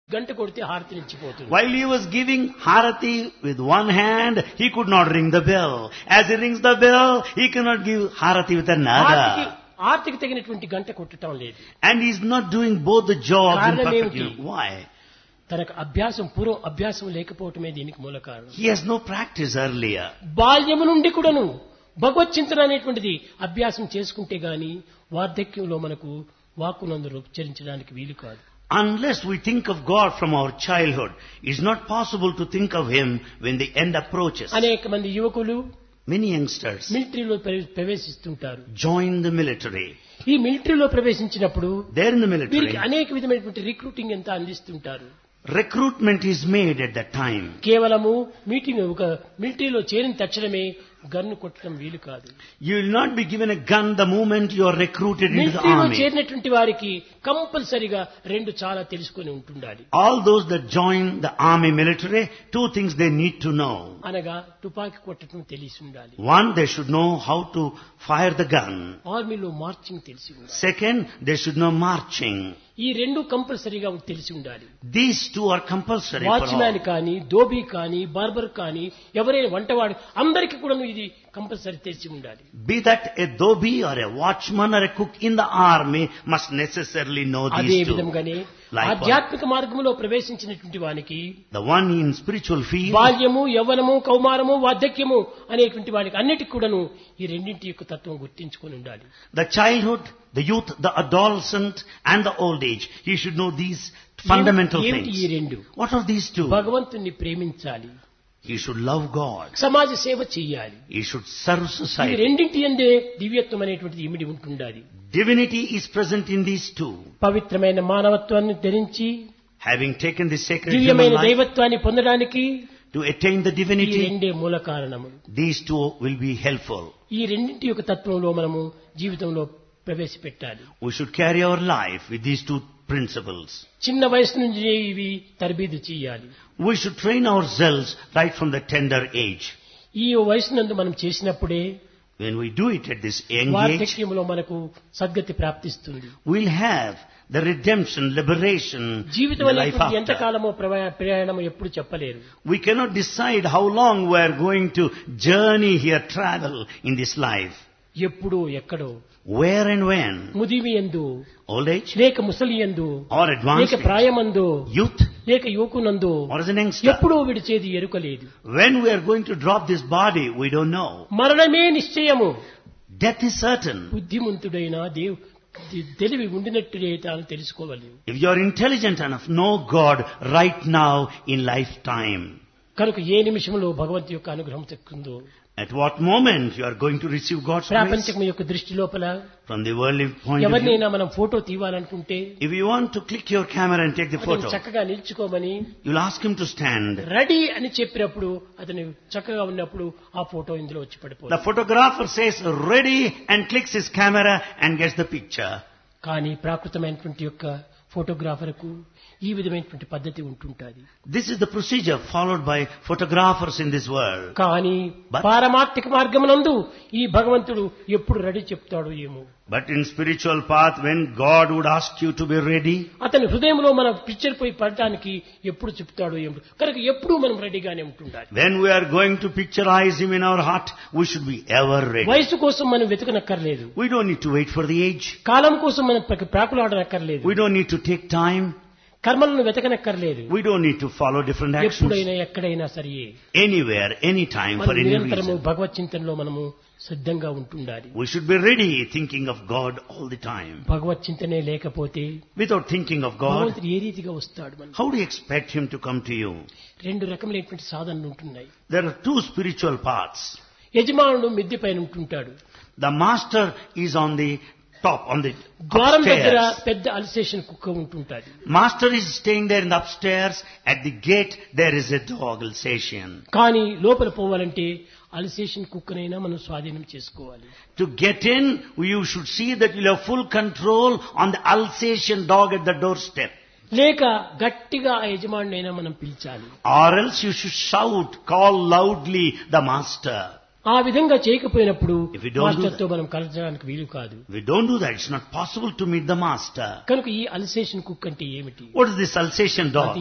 గంట కొడితే హారతి నిలిచిపోతుంది While he was giving Harati with one hand, he could not ring the bell. As he rings the bell, he cannot give Harati with ఆర్తికి another. ఆర్తికి తగినటువంటి గంట కొట్టడం లేదు And he's not doing both the jobs in కారణం perfect ఏమిటి? union. Why? తనకు అభ్యాసం పూర్వం అభ్యాసం లేకపోవటమే దీనికి మూల కారణం He has no practice earlier. బాల్యము నుండి కూడాను భగవత్ చింతన అనేటువంటిది అభ్యాసం చేసుకుంటే గాని వార్ధక్యంలో మనకు వాక్కునందు ఉచ్చరించడానికి వీలు కాదు Unless we think of God from our childhood, it's not possible to think of Him when the end approaches. అనేక మంది యువకులు Many youngsters మిలిటరీలో ప్ర- ప్రవేశిస్తుంటారు join the military. ఈ మిలిటరీలో ప్రవేశించినప్పుడు They're in the వీరికి military. అనేక విధమైనటువంటి రిక్రూటింగ్ ఎంత అందిస్తుంటారు Recruitment is made at that time. కేవలము మీటింగ్ ఒక మిలిటరీలో చేరిన తక్షణమే గన్ను కొట్టడం వీలు కాదు You will not be given a gun the moment you are recruited into the మిలిటరీలో army. చేరినటువంటి వారికి కంపల్సరిగా రెండు చాలా తెలుసుకొని ఉంటుండాలి All those that join the army military, two things they need to know. అనగా తుపాకీ కొట్టడం తెలిసి ఉండాలి One, they should know how to fire the gun. ఆర్మీలో మార్చింగ్ తెలిసి ఉండాలి Second, they should know marching. ఈ రెండు కంపల్సరీగా తెలిసి ఉండాలి These two are compulsory for watchman all. కానీ దోబీ కానీ బార్బర్ కానీ ఎవరైనా వంటవాడు అందరికీ కూడా ఇది కంపల్సరీ తెలిసి ఉండాలి Be that a dhobi or a watchman or a cook in the army must necessarily know అదే these two. విధంగానే Likewise. ఆధ్యాత్మిక మార్గంలో ప్రవేశించినటువంటి వానికి The one in spiritual field, బాల్యము యవ్వనము కౌమారము వార్ధక్యము అనేటువంటి వానికి అన్నిటికి కూడాను ఈ రెండింటి యొక్క తత్వం గుర్తించుకొని ఉండాలి the childhood, the youth, the adolescent and the old age. He should know these fundamental ఏమిటి ఈ things. రెండు What are these two? భగవంతుణ్ణి ప్రేమించాలి He should love God. సమాజ సేవ చెయ్యాలి He should serve ఈ society. రెండింటి అందే దివ్యత్వం అనేటువంటిది ఇమిడి ఉంటుండాలి Divinity is present in these two. పవిత్రమైన మానవత్వాన్ని ధరించి Having taken the sacred human దివ్యమైన life దైవత్వాన్ని పొందడానికి to attain the ఈ divinity, రెండే మూల కారణము these two will be helpful. ఈ రెండింటి యొక్క తత్వంలో మనము జీవితంలో ప్రవేశపెట్టాలి We should carry our life with these two principles. చిన్న వయసు నుంచి ఇవి తరబీదు చేయాలి We should train ourselves right from the tender age. ఈ వయసు నందు మనం చేసినప్పుడే When we do it at this young age, వార్ధక్యంలో మనకు సద్గతి ప్రాప్తిస్తుంది we'll have the redemption, liberation in జీవితం the life అనేటువంటి after. ఎంతకాలమో ప్రవా- ప్రయాణమో ఎప్పుడు చెప్పలేరు We cannot decide how long we are going to journey here, travel in this life. ఎప్పుడో ఎక్కడో Where and when? ముదిమి ఎందు Old age లేక ముసలి ఎందు or లేక advanced age? ప్రాయమందు Youth లేక యువకునందు or as an youngster? ఎప్పుడో విడిచేది ఎరుకలేదు When we are going to drop this body, we don't know. మరణమే నిశ్చయము Death is certain. బుద్ధిమంతుడైన దేవు తెలివి ఉండినట్టుడే తాను తెలుసుకోవాలి If you are intelligent enough, know God right now in lifetime. కనుక ఏ నిమిషంలో భగవంతు యొక్క అనుగ్రహం చెక్కుందో At what moment you are going to receive God's grace? ప్రాపంచకం యొక్క దృష్టి లోపల From the worldly point of view. ఎవరినైనా మనం ఫోటో తీయాలనుకుంటే If you want to click your camera and take the అతను photo, చక్కగా నిల్చుకోమని you'll ask him to stand. Ready అని చెప్పినప్పుడు అతను చక్కగా ఉన్నప్పుడు ఆ ఫోటో ఇందులో వచ్చి The పడిపోతుంది photographer says ready and clicks his camera and gets the picture. కానీ ప్రాకృతమైనటువంటి యొక్క ఫోటోగ్రాఫర్కు ఈ విధమైనటువంటి పద్ధతి ఉంటుంటుంది This is the procedure followed by photographers in this world. కానీ But- పారమార్థిక మార్గమునందు ఈ భగవంతుడు ఎప్పుడు రెడీ చెప్తాడో ఏమో But in spiritual path, when God would ask you to be ready, అతని హృదయంలో మన పిక్చర్ పోయి పడటానికి ఎప్పుడు చెప్తాడో ఏమో కనుక ఎప్పుడు మనం రెడీగానే ఉంటుండాలి when we are going to picturize Him in our heart, we should be ever ready. వయసు కోసం మనం వెతకనక్కర్లేదు We don't need to wait for the age. కాలం కోసం మనం ప్ర- ప్రాకులాడనక్కర్లేదు We don't need to take time. కర్మలను వెతకనక్కర్లేదు We don't need to follow different actions. ఎప్పుడైనా ఎక్కడైనా సరే Anywhere, anytime, for మనం any నిరంతరము reason. భగవత్ చింతనలో మనము సిద్ధంగా ఉంటుండాలి We should be ready thinking of God all the time. భగవత్ చింతనే లేకపోతే Without thinking of God, భగవంతుడు ఏ రీతిగా వస్తాడు మనం how do you expect Him to come to you? రెండు రకములైనటువంటి సాధనలు ఉంటున్నాయి There are two spiritual paths. యజమానుడు మిద్దె పైన ఉంటుంటాడు The master is on the top, on the ద్వారం దగ్గర upstairs. పెద్ద అల్సేషన్ కుక్క ఉంటుంటాది Master is staying there in the upstairs. At the gate, there is a dog, Alsatian. కానీ లోపల పోవాలంటే అల్సేషన్ కుక్కనైనా మనం స్వాధీనం చేసుకోవాలి To get in, you should see that you have full control on the Alsatian dog at the doorstep. లేక గట్టిగా ఆ యజమానునైనా మనం పిలిచాలి Or else you should shout, call loudly the master. ఆ విధంగా చేయకపోయినప్పుడు If you don't do మాస్టర్తో మనం కలచడానికి వీలు కాదు If we don't do that, it's not possible to meet the master. కనుక ఈ అల్సేషన్ కుక్ అంటే ఏమిటి What is this Alsatian dog?